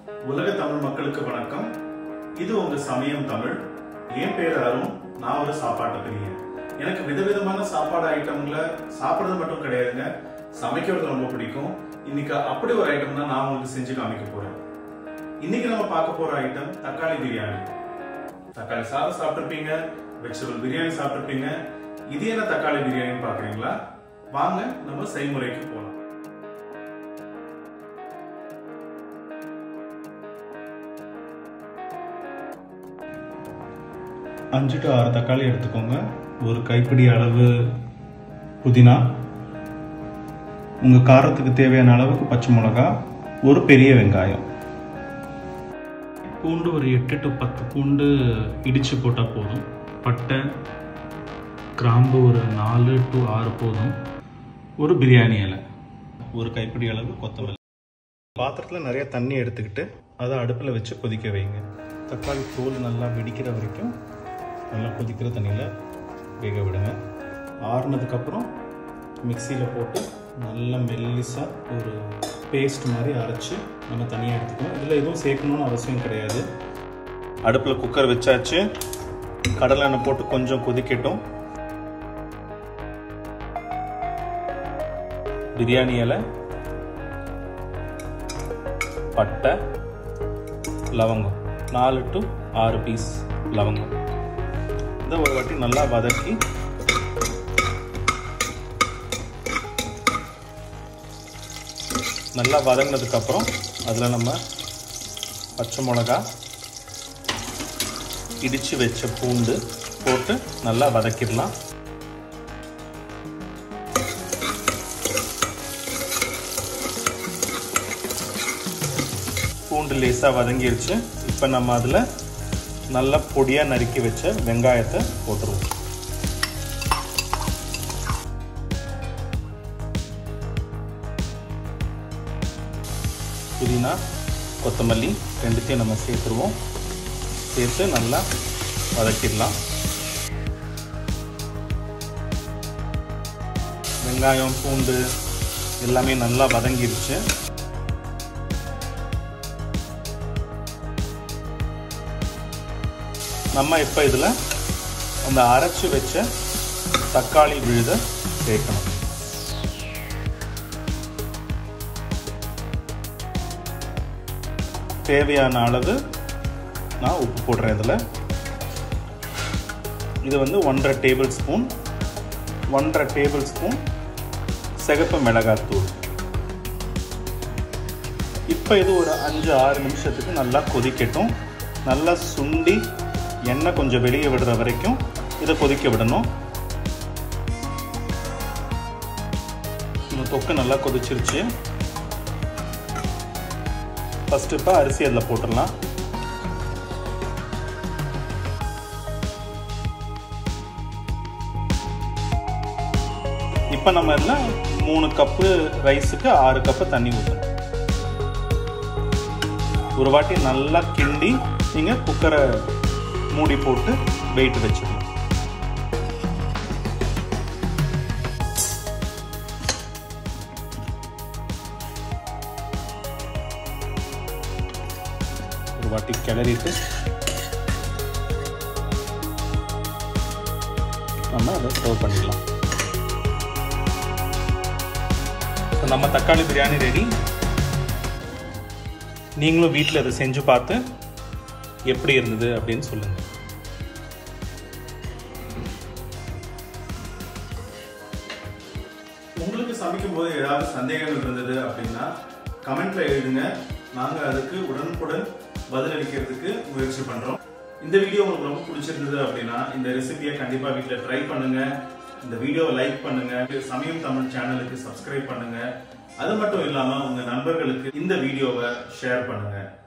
உலக தமிழ் மக்களுக்கு வணக்கம் இது உங்க சமயம் தமிழ் என் பேர் அருண் நான் ஒரு சாப்பாட்டு பிரியன் எனக்கு விதவிதமான சாப்பாடு ஐட்டம்ல சாப்பிடுறது மட்டும் கிடையாதுங்க சமைக்கிறது ரொம்ப பிடிக்கும் இன்னைக்கு அப்படி ஒரு ஐட்டம் தான் நான் உங்களுக்கு செஞ்சு காமிக்க போறேன் இன்னைக்கு நம்ம பார்க்க போற ஐட்டம் தக்காளி பிரியாணி தக்காளி சாதம் சாப்பிட்டிருப்பீங்க வெஜிடபிள் பிரியாணி சாப்பிட்டிருப்பீங்க இது என்ன தக்காளி பிரியாணின்னு பாக்குறீங்களா வாங்க நம்ம செய்முறைக்கு போலாம் அஞ்சு டு ஆறு தக்காளி எடுத்துக்கோங்க ஒரு கைப்பிடி அளவு புதினா உங்கள் காரத்துக்கு தேவையான அளவுக்கு பச்சை மிளகா ஒரு பெரிய வெங்காயம் பூண்டு ஒரு எட்டு டு பத்து பூண்டு இடித்து போட்டால் போதும் பட்டை கிராம்பு ஒரு நாலு டு ஆறு போதும் ஒரு பிரியாணி இலை ஒரு கைப்பிடி அளவு கொத்தமல்லி பாத்திரத்தில் நிறைய தண்ணி எடுத்துக்கிட்டு அதை அடுப்பில் வச்சு கொதிக்க வைங்க தக்காளி தோல் நல்லா வெடிக்கிற வரைக்கும் நல்லா கொதிக்கிற தண்ணியில் வேக விடுங்க ஆறுனதுக்கப்புறம் மிக்சியில் போட்டு நல்லா மெல்லிசாக ஒரு பேஸ்ட் மாதிரி அரைச்சி நம்ம தனியாக எடுத்துக்கணும் இதில் எதுவும் சேர்க்கணும்னு அவசியம் கிடையாது அடுப்பில் குக்கர் வச்சாச்சு கடலை எண்ணெய் போட்டு கொஞ்சம் கொதிக்கட்டும் பிரியாணி இலை பட்டை லவங்கம் நாலு டு ஆறு பீஸ் லவங்கம் இதை ஒரு வாட்டி நல்லா வதக்கி நல்லா வதங்கினதுக்கப்புறம் அதில் நம்ம பச்சை மிளகா இடித்து வச்ச பூண்டு போட்டு நல்லா வதக்கிடலாம் பூண்டு லேசாக வதங்கிருச்சு இப்போ நம்ம அதில் நல்ல பொடியாக நறுக்கி வச்ச வெங்காயத்தை போட்டுருவோம் புதினா கொத்தமல்லி ரெண்டுத்தையும் நம்ம சேர்த்துருவோம் சேர்த்து நல்லா வதக்கிடலாம் வெங்காயம் பூண்டு எல்லாமே நல்லா வதங்கிருச்சு நம்ம இப்போ இதில் அந்த அரைச்சி வச்ச தக்காளி விழுத சேர்க்கணும் தேவையான அளவு நான் உப்பு போடுறேன் இதில் இது வந்து ஒன்றரை டேபிள் ஸ்பூன் ஒன்றரை டேபிள் ஸ்பூன் சிகப்பு மிளகாத்தூள் இப்போ இது ஒரு அஞ்சு ஆறு நிமிஷத்துக்கு நல்லா கொதிக்கட்டும் நல்லா சுண்டி எண்ணெய் கொஞ்சம் வெளியே விடுற வரைக்கும் இதை கொதிக்க விடணும் இந்த தொக்கு நல்லா கொதிச்சிருச்சு ஃபஸ்ட்டு இப்போ அரிசி அதில் போட்டுடலாம் இப்போ நம்ம இதில் மூணு கப்பு ரைஸுக்கு ஆறு கப்பு தண்ணி ஊற்றணும் ஒரு வாட்டி நல்லா கிண்டி நீங்கள் குக்கரை மூடி போட்டு வெயிட் வச்சிடணும் ஒரு வாட்டி கிளறிட்டு நம்ம அதை சர்வ் பண்ணிடலாம் நம்ம தக்காளி பிரியாணி ரெடி நீங்களும் வீட்டில் அதை செஞ்சு பார்த்து எப்படி இருந்தது அப்படின்னு சொல்லுங்கள் உங்களுக்கு சமைக்கும் போது ஏதாவது சந்தேகங்கள் இருந்தது அப்படின்னா கமெண்ட்ல எழுதுங்க நாங்க அதுக்கு உடனுக்குடன் பதிலளிக்கிறதுக்கு முயற்சி பண்றோம் இந்த வீடியோ உங்களுக்கு ரொம்ப பிடிச்சிருந்தது அப்படின்னா இந்த ரெசிபியை கண்டிப்பா வீட்டில் ட்ரை பண்ணுங்க இந்த வீடியோவை லைக் பண்ணுங்க சமயம் தமிழ் சேனலுக்கு சப்ஸ்கிரைப் பண்ணுங்க அது மட்டும் இல்லாம உங்க நண்பர்களுக்கு இந்த வீடியோவை ஷேர் பண்ணுங்க